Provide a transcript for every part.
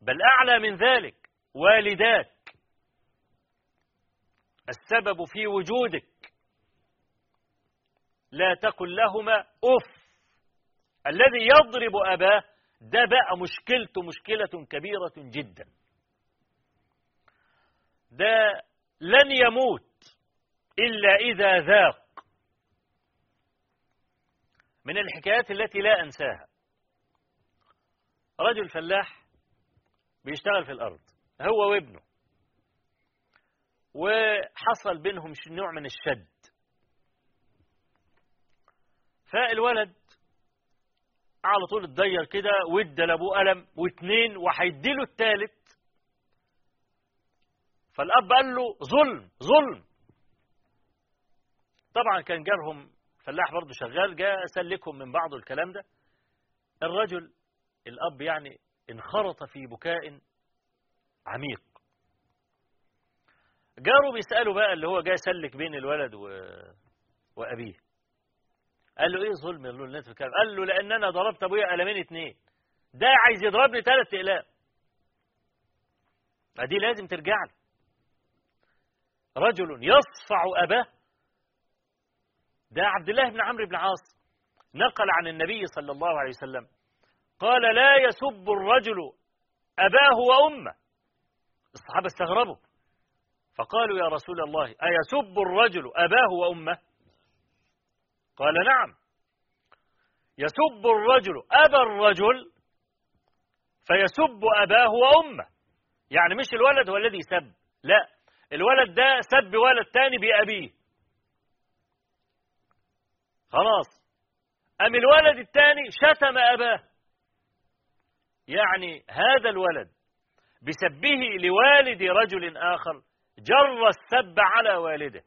بل أعلى من ذلك والداك السبب في وجودك لا تقل لهما أف الذي يضرب أباه ده بقى مشكلته مشكلة كبيرة جدا ده لن يموت إلا إذا ذاق من الحكايات التي لا أنساها رجل فلاح بيشتغل في الأرض هو وابنه وحصل بينهم نوع من الشد فالولد على طول اتضير كده وادى لابوه قلم واتنين وهيديله التالت فالاب قال له ظلم ظلم طبعا كان جارهم فلاح برضه شغال جاء سلكهم من بعض الكلام ده الرجل الاب يعني انخرط في بكاء عميق جاره بيسأله بقى اللي هو جاي يسلك بين الولد و... وأبيه قال له ايه ظلم اللي الناس بتكلم قال له لان انا ضربت ابويا قلمين اتنين ده عايز يضربني ثلاث اقلام فدي لازم ترجع له رجل يصفع اباه ده عبد الله بن عمرو بن عاص نقل عن النبي صلى الله عليه وسلم قال لا يسب الرجل اباه وامه الصحابه استغربوا فقالوا يا رسول الله ايسب الرجل اباه وامه قال نعم يسب الرجل أبا الرجل فيسب أباه وأمه يعني مش الولد هو الذي سب لا الولد ده سب ولد تاني بأبيه خلاص أم الولد الثاني شتم أباه يعني هذا الولد بسبه لوالد رجل آخر جر السب على والده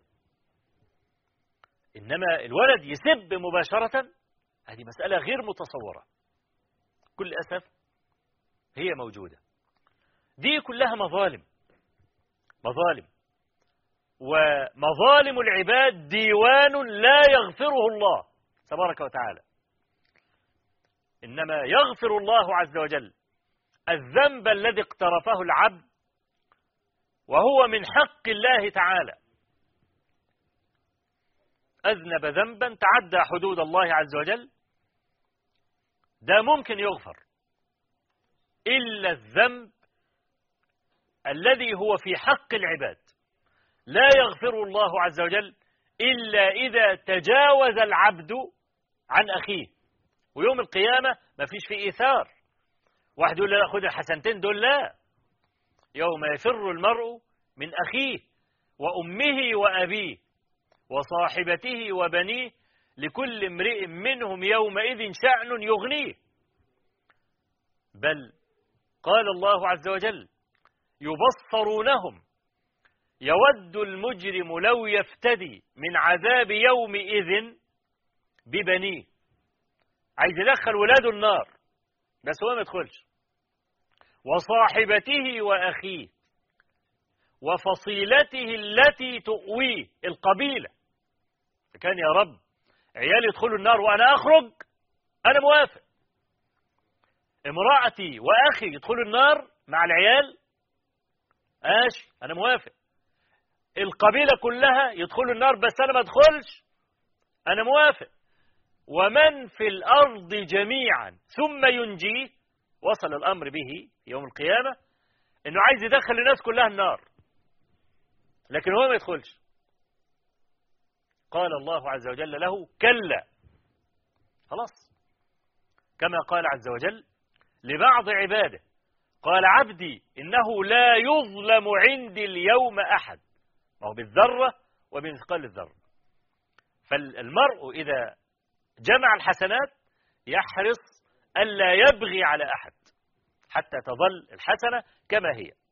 إنما الولد يسب مباشرة هذه مسألة غير متصورة كل أسف هي موجودة دي كلها مظالم مظالم ومظالم العباد ديوان لا يغفره الله تبارك وتعالى إنما يغفر الله عز وجل الذنب الذي اقترفه العبد وهو من حق الله تعالى أذنب ذنبا تعدى حدود الله عز وجل ده ممكن يغفر إلا الذنب الذي هو في حق العباد لا يغفر الله عز وجل إلا إذا تجاوز العبد عن أخيه ويوم القيامة ما فيش فيه إيثار واحد يقول لا خذ الحسنتين دول لا يوم يفر المرء من أخيه وأمه وأبيه وصاحبته وبنيه لكل امرئ منهم يومئذ شأن يغنيه بل قال الله عز وجل يبصرونهم يود المجرم لو يفتدي من عذاب يومئذ ببنيه عايز يدخل ولاده النار بس هو ما يدخلش وصاحبته وأخيه وفصيلته التي تؤويه القبيلة كان يا رب عيالي يدخلوا النار وأنا أخرج أنا موافق امرأتي وأخي يدخلوا النار مع العيال ماشي أنا موافق القبيلة كلها يدخلوا النار بس أنا ما أدخلش أنا موافق ومن في الأرض جميعا ثم ينجيه وصل الأمر به يوم القيامة إنه عايز يدخل الناس كلها النار لكن هو ما يدخلش قال الله عز وجل له كلا خلاص كما قال عز وجل لبعض عباده قال عبدي إنه لا يظلم عندي اليوم أحد ما هو بالذرة وبمثقال الذرة فالمرء إذا جمع الحسنات يحرص ألا يبغي على أحد حتى تظل الحسنة كما هي